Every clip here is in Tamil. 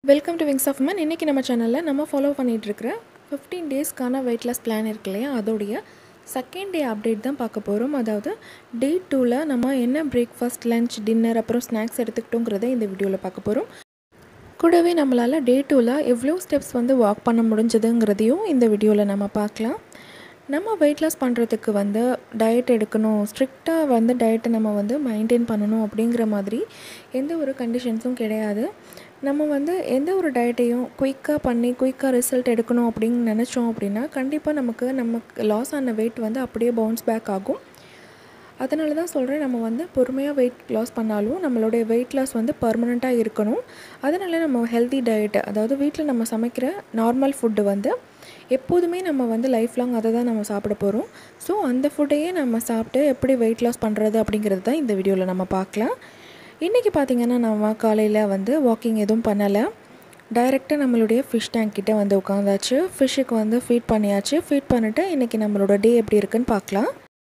welcome to Wings of Man இன்றைக்கி நம்ம சேனலில் நம்ம ஃபாலோ பண்ணிகிட்ருக்கிற ஃபிஃப்டீன் டேஸ்க்கான வெயிட் லாஸ் பிளான் இருக்கு இல்லையா அதோடைய செகண்ட் டே அப்டேட் தான் பார்க்க போகிறோம் அதாவது டே டூவில் நம்ம என்ன பிரேக்ஃபாஸ்ட் லஞ்ச் டின்னர் அப்புறம் ஸ்நாக்ஸ் எடுத்துக்கிட்டோங்கிறத இந்த வீடியோவில் பார்க்க போகிறோம் கூடவே நம்மளால் டே டூவில் எவ்வளோ ஸ்டெப்ஸ் வந்து வாக் பண்ண முடிஞ்சதுங்கிறதையும் இந்த வீடியோவில் நம்ம பார்க்கலாம் நம்ம வெயிட் லாஸ் பண்ணுறதுக்கு வந்து டயட் எடுக்கணும் ஸ்ட்ரிக்டாக வந்து டயட்டை நம்ம வந்து மெயின்டைன் பண்ணணும் அப்படிங்கிற மாதிரி எந்த ஒரு கண்டிஷன்ஸும் கிடையாது நம்ம வந்து எந்த ஒரு டயட்டையும் குயிக்காக பண்ணி குயிக்காக ரிசல்ட் எடுக்கணும் அப்படின்னு நினச்சோம் அப்படின்னா கண்டிப்பாக நமக்கு நமக்கு லாஸ் ஆன வெயிட் வந்து அப்படியே பவுன்ஸ் பேக் ஆகும் அதனால தான் சொல்கிறேன் நம்ம வந்து பொறுமையாக வெயிட் லாஸ் பண்ணாலும் நம்மளுடைய வெயிட் லாஸ் வந்து பர்மனெண்ட்டாக இருக்கணும் அதனால நம்ம ஹெல்தி டயட்டு அதாவது வீட்டில் நம்ம சமைக்கிற நார்மல் ஃபுட்டு வந்து எப்போதுமே நம்ம வந்து லைஃப் லாங் அதை தான் நம்ம சாப்பிட போகிறோம் ஸோ அந்த ஃபுட்டையே நம்ம சாப்பிட்டு எப்படி வெயிட் லாஸ் பண்ணுறது அப்படிங்கிறது தான் இந்த வீடியோவில் நம்ம பார்க்கலாம் இன்றைக்கி பார்த்திங்கன்னா நம்ம காலையில் வந்து வாக்கிங் எதுவும் பண்ணலை டைரெக்டாக நம்மளுடைய ஃபிஷ் டேங்க் கிட்டே வந்து உட்காந்தாச்சு ஃபிஷ்ஷுக்கு வந்து ஃபீட் பண்ணியாச்சு ஃபீட் பண்ணிவிட்டு இன்றைக்கி நம்மளோட டே எப்படி இருக்குன்னு பார்க்கலாம்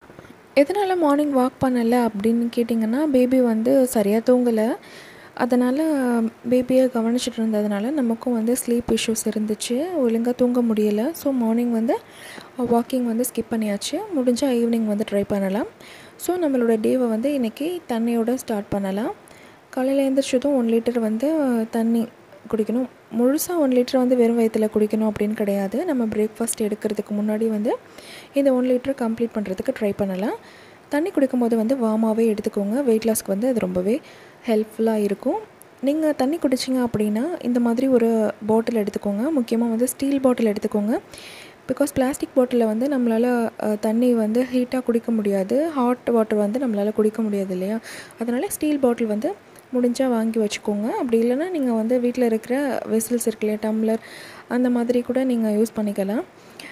எதனால் மார்னிங் வாக் பண்ணலை அப்படின்னு கேட்டிங்கன்னா பேபி வந்து சரியாக தூங்கலை அதனால் பேபியை கவனிச்சிட்டு இருந்ததுனால நமக்கும் வந்து ஸ்லீப் இஷ்யூஸ் இருந்துச்சு ஒழுங்காக தூங்க முடியலை ஸோ மார்னிங் வந்து வாக்கிங் வந்து ஸ்கிப் பண்ணியாச்சு முடிஞ்சால் ஈவினிங் வந்து ட்ரை பண்ணலாம் ஸோ நம்மளோட டேவை வந்து இன்றைக்கி தண்ணியோடு ஸ்டார்ட் பண்ணலாம் காலையில் எழுந்திரிச்சதும் ஒன் லிட்டர் வந்து தண்ணி குடிக்கணும் முழுசாக ஒன் லிட்டர் வந்து வெறும் வயிற்றில் குடிக்கணும் அப்படின்னு கிடையாது நம்ம பிரேக்ஃபாஸ்ட் எடுக்கிறதுக்கு முன்னாடி வந்து இந்த ஒன் லிட்டர் கம்ப்ளீட் பண்ணுறதுக்கு ட்ரை பண்ணலாம் தண்ணி குடிக்கும்போது வந்து வார்மாகவே எடுத்துக்கோங்க வெயிட் லாஸ்க்கு வந்து அது ரொம்பவே ஹெல்ப்ஃபுல்லாக இருக்கும் நீங்கள் தண்ணி குடிச்சிங்க அப்படின்னா இந்த மாதிரி ஒரு பாட்டில் எடுத்துக்கோங்க முக்கியமாக வந்து ஸ்டீல் பாட்டில் எடுத்துக்கோங்க பிகாஸ் பிளாஸ்டிக் பாட்டிலில் வந்து நம்மளால் தண்ணி வந்து ஹீட்டாக குடிக்க முடியாது ஹாட் வாட்டர் வந்து நம்மளால் குடிக்க முடியாது இல்லையா அதனால் ஸ்டீல் பாட்டில் வந்து முடிஞ்சால் வாங்கி வச்சுக்கோங்க அப்படி இல்லைன்னா நீங்கள் வந்து வீட்டில் இருக்கிற வெசல்ஸ் இருக்கு இல்லையா டம்ளர் அந்த மாதிரி கூட நீங்கள் யூஸ் பண்ணிக்கலாம்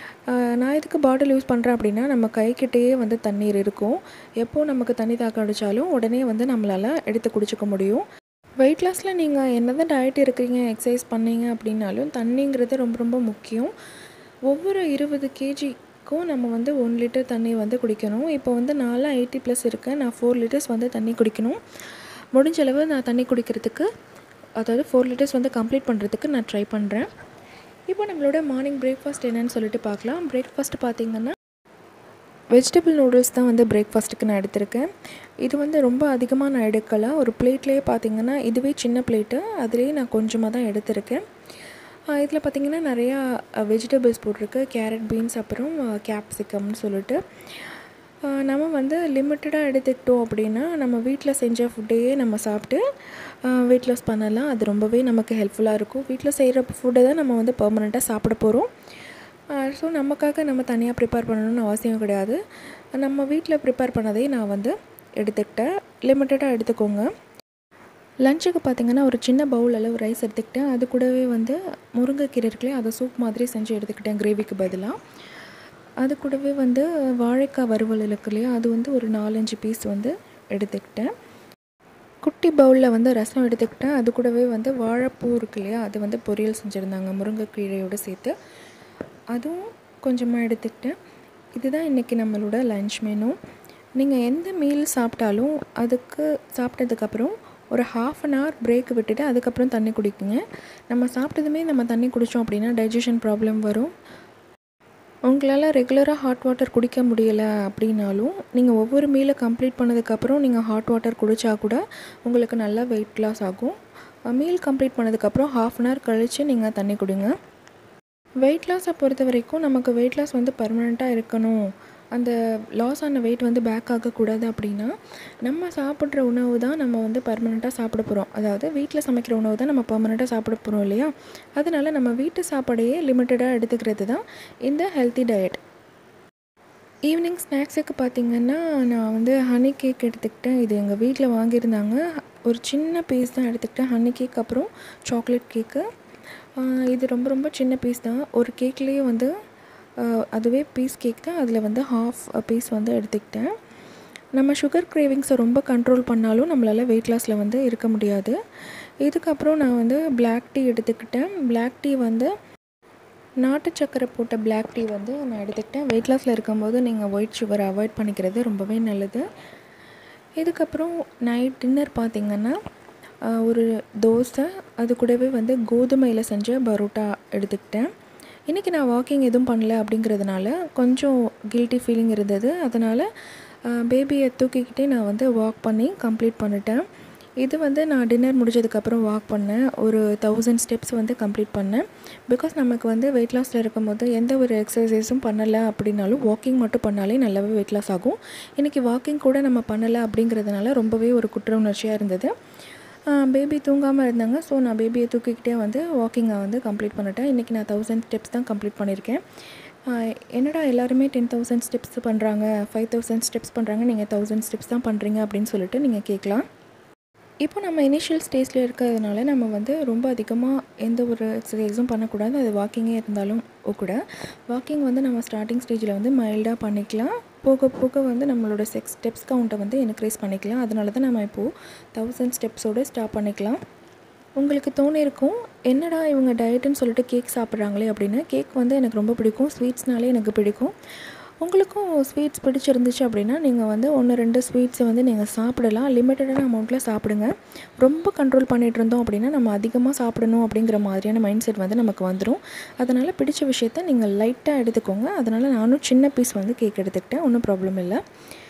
நான் எதுக்கு பாட்டில் யூஸ் பண்ணுறேன் அப்படின்னா நம்ம கைக்கிட்டேயே வந்து தண்ணீர் இருக்கும் எப்போது நமக்கு தண்ணி தாக்கம் அடித்தாலும் உடனே வந்து நம்மளால் எடுத்து குடிச்சிக்க முடியும் வெயிட் லாஸில் நீங்கள் என்ன தான் டயட் இருக்கிறீங்க எக்ஸசைஸ் பண்ணீங்க அப்படின்னாலும் தண்ணிங்கிறது ரொம்ப ரொம்ப முக்கியம் ஒவ்வொரு இருபது கேஜிக்கும் நம்ம வந்து ஒன் லிட்டர் தண்ணி வந்து குடிக்கணும் இப்போ வந்து நான்லாம் எயிட்டி ப்ளஸ் இருக்கேன் நான் ஃபோர் லிட்டர்ஸ் வந்து தண்ணி குடிக்கணும் முடிஞ்ச அளவு நான் தண்ணி குடிக்கிறதுக்கு அதாவது ஃபோர் லிட்டர்ஸ் வந்து கம்ப்ளீட் பண்ணுறதுக்கு நான் ட்ரை பண்ணுறேன் இப்போ நம்மளோட மார்னிங் பிரேக்ஃபாஸ்ட் என்னன்னு சொல்லிட்டு பார்க்கலாம் பிரேக்ஃபாஸ்ட் பார்த்திங்கன்னா வெஜிடபிள் நூடுல்ஸ் தான் வந்து பிரேக்ஃபாஸ்ட்டுக்கு நான் எடுத்திருக்கேன் இது வந்து ரொம்ப அதிகமாக நான் எடுக்கலை ஒரு பிளேட்லேயே பார்த்திங்கன்னா இதுவே சின்ன பிளேட்டு அதுலேயே நான் கொஞ்சமாக தான் எடுத்திருக்கேன் இதில் பார்த்திங்கன்னா நிறையா வெஜிடபிள்ஸ் போட்டிருக்கு கேரட் பீன்ஸ் அப்புறம் கேப்சிகம்னு சொல்லிட்டு நம்ம வந்து லிமிட்டடாக எடுத்துக்கிட்டோம் அப்படின்னா நம்ம வீட்டில் செஞ்ச ஃபுட்டையே நம்ம சாப்பிட்டு வெயிட் லாஸ் பண்ணலாம் அது ரொம்பவே நமக்கு ஹெல்ப்ஃபுல்லாக இருக்கும் வீட்டில் செய்கிற ஃபுட்டை தான் நம்ம வந்து பர்மனெண்ட்டாக சாப்பிட போகிறோம் ஸோ நமக்காக நம்ம தனியாக ப்ரிப்பேர் பண்ணணும்னு அவசியம் கிடையாது நம்ம வீட்டில் ப்ரிப்பேர் பண்ணதே நான் வந்து எடுத்துக்கிட்டேன் லிமிட்டடாக எடுத்துக்கோங்க லஞ்சுக்கு பார்த்திங்கன்னா ஒரு சின்ன பவுல் அளவு ரைஸ் எடுத்துக்கிட்டேன் அது கூடவே வந்து முருங்கைக்கீரை இருக்குல்லையே அதை சூப் மாதிரி செஞ்சு எடுத்துக்கிட்டேன் கிரேவிக்கு பதிலாக அது கூடவே வந்து வாழைக்காய் வறுவல் இருக்கு இல்லையா அது வந்து ஒரு நாலஞ்சு பீஸ் வந்து எடுத்துக்கிட்டேன் குட்டி பவுலில் வந்து ரசம் எடுத்துக்கிட்டேன் அது கூடவே வந்து வாழைப்பூ இருக்கு இல்லையா அது வந்து பொரியல் செஞ்சுருந்தாங்க முருங்கைக்கீரையோடு சேர்த்து அதுவும் கொஞ்சமாக எடுத்துக்கிட்டேன் இதுதான் இன்றைக்கி நம்மளோட லன்ச் மெனு நீங்கள் எந்த மீல் சாப்பிட்டாலும் அதுக்கு சாப்பிட்டதுக்கப்புறம் ஒரு ஹாஃப் அன் ஹவர் பிரேக் விட்டுட்டு அதுக்கப்புறம் தண்ணி குடிக்குங்க நம்ம சாப்பிட்டதுமே நம்ம தண்ணி குடித்தோம் அப்படின்னா டைஜஷன் ப்ராப்ளம் வரும் உங்களால் ரெகுலராக ஹாட் வாட்டர் குடிக்க முடியலை அப்படின்னாலும் நீங்கள் ஒவ்வொரு மீலை கம்ப்ளீட் பண்ணதுக்கப்புறம் நீங்கள் ஹாட் வாட்டர் குடித்தா கூட உங்களுக்கு நல்லா வெயிட் லாஸ் ஆகும் மீல் கம்ப்ளீட் பண்ணதுக்கப்புறம் ஹாஃப் அன் ஹவர் கழித்து நீங்கள் தண்ணி குடிங்க வெயிட் லாஸை பொறுத்த வரைக்கும் நமக்கு வெயிட் லாஸ் வந்து பர்மனெண்ட்டாக இருக்கணும் அந்த லாஸ் ஆன வெயிட் வந்து பேக் ஆகக்கூடாது அப்படின்னா நம்ம சாப்பிட்ற உணவு தான் நம்ம வந்து பர்மனெண்ட்டாக சாப்பிட போகிறோம் அதாவது வீட்டில் சமைக்கிற உணவு தான் நம்ம பர்மனெண்ட்டாக சாப்பிட போகிறோம் இல்லையா அதனால் நம்ம வீட்டு சாப்பாடையே லிமிட்டடாக எடுத்துக்கிறது தான் இந்த ஹெல்த்தி டயட் ஈவினிங் ஸ்நாக்ஸுக்கு பார்த்திங்கன்னா நான் வந்து ஹனி கேக் எடுத்துக்கிட்டேன் இது எங்கள் வீட்டில் வாங்கியிருந்தாங்க ஒரு சின்ன பீஸ் தான் எடுத்துக்கிட்டேன் ஹனி கேக் அப்புறம் சாக்லேட் கேக்கு இது ரொம்ப ரொம்ப சின்ன பீஸ் தான் ஒரு கேக்லேயே வந்து அதுவே பீஸ் கேக் தான் அதில் வந்து ஹாஃப் பீஸ் வந்து எடுத்துக்கிட்டேன் நம்ம சுகர் கிரேவிங்ஸை ரொம்ப கண்ட்ரோல் பண்ணாலும் நம்மளால் வெயிட் லாஸில் வந்து இருக்க முடியாது இதுக்கப்புறம் நான் வந்து பிளாக் டீ எடுத்துக்கிட்டேன் பிளாக் டீ வந்து நாட்டு சக்கரை போட்ட பிளாக் டீ வந்து நான் எடுத்துக்கிட்டேன் வெயிட் லாஸில் இருக்கும்போது நீங்கள் ஒயிட் சுகரை அவாய்ட் பண்ணிக்கிறது ரொம்பவே நல்லது இதுக்கப்புறம் நைட் டின்னர் பார்த்திங்கன்னா ஆஹ் ஒரு தோசை அது கூடவே வந்து கோதுமையில் செஞ்ச பரோட்டா எடுத்துக்கிட்டேன் இன்றைக்கி நான் வாக்கிங் எதுவும் பண்ணல அப்படிங்கிறதுனால கொஞ்சம் கில்ட்டி ஃபீலிங் இருந்தது அதனால் பேபியை தூக்கிக்கிட்டே நான் வந்து வாக் பண்ணி கம்ப்ளீட் பண்ணிட்டேன் இது வந்து நான் டின்னர் முடிஞ்சதுக்கப்புறம் வாக் பண்ணேன் ஒரு தௌசண்ட் ஸ்டெப்ஸ் வந்து கம்ப்ளீட் பண்ணேன் பிகாஸ் நமக்கு வந்து வெயிட் லாஸில் இருக்கும்போது எந்த ஒரு எக்ஸசைஸும் பண்ணலை அப்படின்னாலும் வாக்கிங் மட்டும் பண்ணாலே நல்லாவே வெயிட் லாஸ் ஆகும் இன்றைக்கி வாக்கிங் கூட நம்ம பண்ணலை அப்படிங்கிறதுனால ரொம்பவே ஒரு குற்ற உணர்ச்சியாக இருந்தது பேபி தூங்காமல் இருந்தாங்க ஸோ நான் பேபியை தூக்கிக்கிட்டே வந்து வாக்கிங்கை வந்து கம்ப்ளீட் பண்ணிட்டேன் இன்றைக்கி நான் தௌசண்ட் ஸ்டெப்ஸ் தான் கம்ப்ளீட் பண்ணியிருக்கேன் ஆஹ் என்னடா எல்லாருமே டென் தௌசண்ட் ஸ்டெப்ஸ் பண்ணுறாங்க ஃபைவ் தௌசண்ட் ஸ்டெப்ஸ் பண்ணுறாங்க நீங்கள் தௌசண்ட் ஸ்டெப்ஸ் தான் பண்ணுறீங்க அப்படின்னு சொல்லிட்டு நீங்கள் கேட்கலாம் இப்போ நம்ம இனிஷியல் ஸ்டேஜில் இருக்கிறதுனால நம்ம வந்து ரொம்ப அதிகமாக எந்த ஒரு எக்ஸசைஸும் பண்ணக்கூடாது அது வாக்கிங்கே இருந்தாலும் கூட வாக்கிங் வந்து நம்ம ஸ்டார்டிங் ஸ்டேஜில் வந்து மைல்டாக பண்ணிக்கலாம் போக போக வந்து நம்மளோட செக்ஸ் ஸ்டெப்ஸ் கவுண்ட்டை வந்து இன்க்ரீஸ் பண்ணிக்கலாம் அதனால தான் நம்ம இப்போது தௌசண்ட் ஸ்டெப்ஸோடு ஸ்டாப் பண்ணிக்கலாம் உங்களுக்கு தோணிருக்கும் என்னடா இவங்க டயட்டுன்னு சொல்லிட்டு கேக் சாப்பிட்றாங்களே அப்படின்னு கேக் வந்து எனக்கு ரொம்ப பிடிக்கும் ஸ்வீட்ஸ்னாலே எனக்கு பிடிக்கும் உங்களுக்கும் ஸ்வீட்ஸ் பிடிச்சிருந்துச்சு அப்படின்னா நீங்கள் வந்து ஒன்று ரெண்டு ஸ்வீட்ஸை வந்து நீங்கள் சாப்பிடலாம் லிமிட்டடான அமௌண்ட்டில் சாப்பிடுங்க ரொம்ப கண்ட்ரோல் பண்ணிகிட்டு இருந்தோம் அப்படின்னா நம்ம அதிகமாக சாப்பிடணும் அப்படிங்கிற மாதிரியான மைண்ட் செட் வந்து நமக்கு வந்துடும் அதனால் பிடிச்ச விஷயத்த நீங்கள் லைட்டாக எடுத்துக்கோங்க அதனால் நானும் சின்ன பீஸ் வந்து கேக் எடுத்துக்கிட்டேன் ஒன்றும் ப்ராப்ளம் இல்லை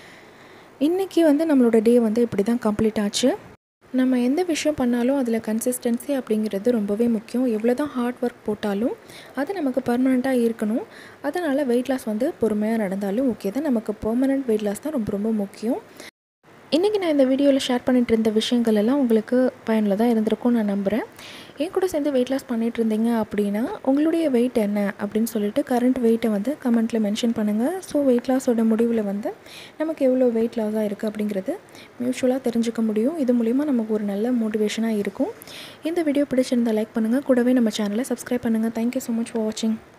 இன்றைக்கி வந்து நம்மளோட டே வந்து இப்படி தான் கம்ப்ளீட் ஆச்சு நம்ம எந்த விஷயம் பண்ணாலும் அதில் கன்சிஸ்டன்சி அப்படிங்கிறது ரொம்பவே முக்கியம் எவ்வளோ தான் ஹார்ட் ஒர்க் போட்டாலும் அது நமக்கு பர்மனெண்ட்டாக இருக்கணும் அதனால் வெயிட் லாஸ் வந்து பொறுமையாக நடந்தாலும் ஓகே தான் நமக்கு பெர்மனெண்ட் வெயிட் லாஸ் தான் ரொம்ப ரொம்ப முக்கியம் இன்றைக்கி நான் இந்த வீடியோவில் ஷேர் பண்ணிட்டு இருந்த விஷயங்கள் எல்லாம் உங்களுக்கு பயனுள்ளதாக இருந்திருக்கும் நான் நம்புகிறேன் என் கூட சேர்ந்து வெயிட் லாஸ் பண்ணிட்டு இருந்தீங்க அப்படின்னா உங்களுடைய வெயிட் என்ன அப்படின்னு சொல்லிட்டு கரண்ட் வெயிட்டை வந்து கமெண்ட்டில் மென்ஷன் பண்ணுங்கள் ஸோ வெயிட் லாஸோட முடிவில் வந்து நமக்கு எவ்வளோ வெயிட் லாஸாக இருக்குது அப்படிங்கிறது மியூச்சுவலாக தெரிஞ்சுக்க முடியும் இது மூலிமா நமக்கு ஒரு நல்ல மோட்டிவேஷனாக இருக்கும் இந்த வீடியோ பிடிச்சிருந்தால் லைக் பண்ணுங்கள் கூடவே நம்ம சேனலை சப்ஸ்கிரைப் பண்ணுங்கள் தேங்க்யூ ஸோ மச் ஃபார் வாட்சிங்